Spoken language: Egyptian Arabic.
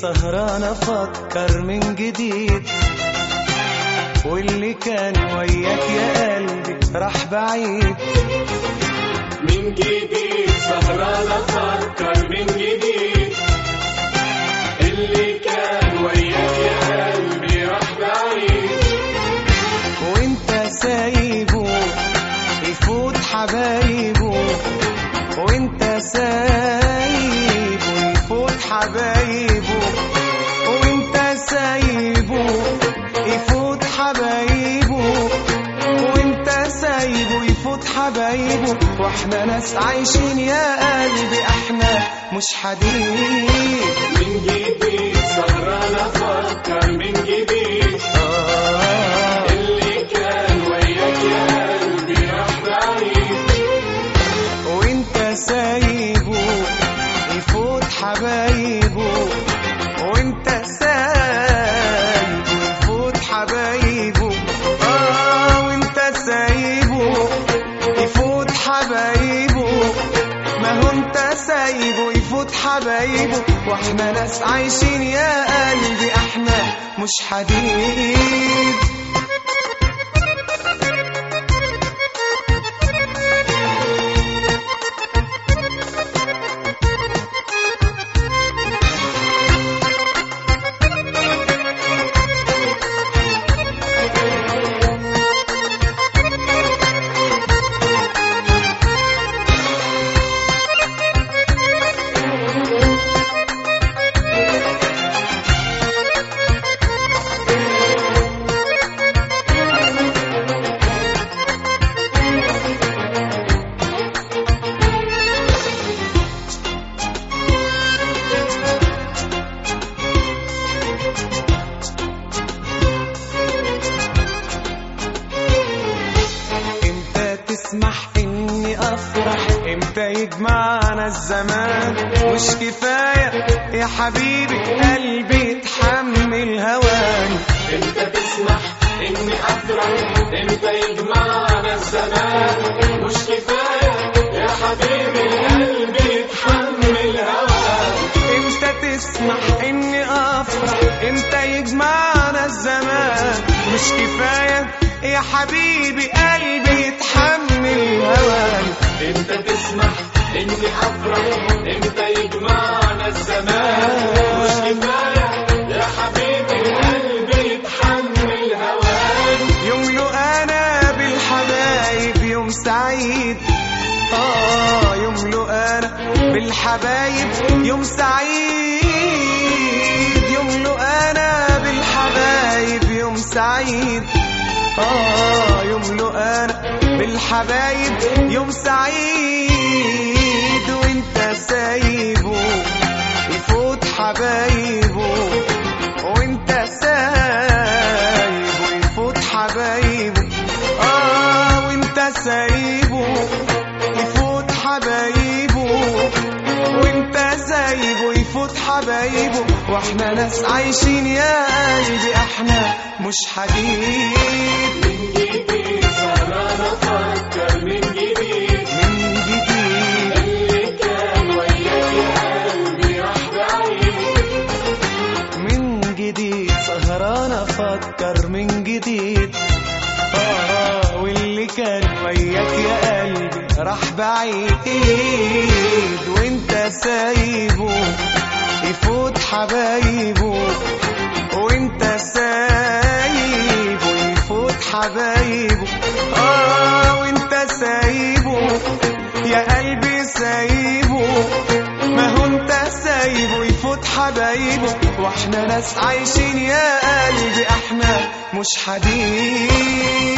سهران افكر من جديد واللي كان وياك يا قلبي راح بعيد من جديد سهران افكر من جديد اللي كان وياك يا قلبي راح بعيد وانت سايبه يفوت حبايبه وانت سايبه يفوت حبايبه وانت سايبه يفوت حبايبه وانت سايبه يفوت حبايبه واحنا ناس عايشين يا قلبي احنا مش حديد من جديد سهران افكر من جديد آه اللي كان وياك يا قلبي راح بعيد وانت سايبه يفوت حبايبه وانت سايبه يفوت حبايبه اه وانت سايبه يفوت حبايبه ما هو انت سايبه يفوت حبايبه واحنا ناس عايشين يا قلبي احنا مش حديد امتى تسمح اني افرح امتى يجمعنا الزمان مش كفايه يا حبيبي قلبي يتحمل هواني انت تسمح اني افرح امتى يجمعنا الزمان مش كفايه يا حبيبي قلبي يتحمل هواك امتى تسمح اني افرح امتى يجمعنا الزمان مش كفايه يا حبيبي قلبي يتحمل هواني انت تسمح اني افرح امتى يجمعنا الزمان مش كفايه يا حبيبي قلبي يتحمل هواك يوم له انا بالحبايب يوم سعيد اه يوم له انا بالحبايب يوم سعيد يوم له انا بالحبايب يوم سعيد اه يوم له انا بالحبايب يوم سعيد وانت سايبه يفوت حبايبه وانت سايبه يفوت حبايبه اه وانت سايبه يفوت حبايبه وانت سايبه يفوت حبايبه واحنا ناس عايشين يا قلبي احنا مش حديد من جديد سهران افكر من جديد من جديد اللي كان وياك يا قلبي راح بعيد من جديد سهران افكر من جديد اه واللي كان وياك يا قلبي راح بعيد وانت سايبه يفوت حبايبه وانت سايبه يفوت حبايبه اه وانت سايبه يا قلبي سايبه ما هو انت سايبه يفوت حبايبه واحنا ناس عايشين يا قلبي احنا مش حديد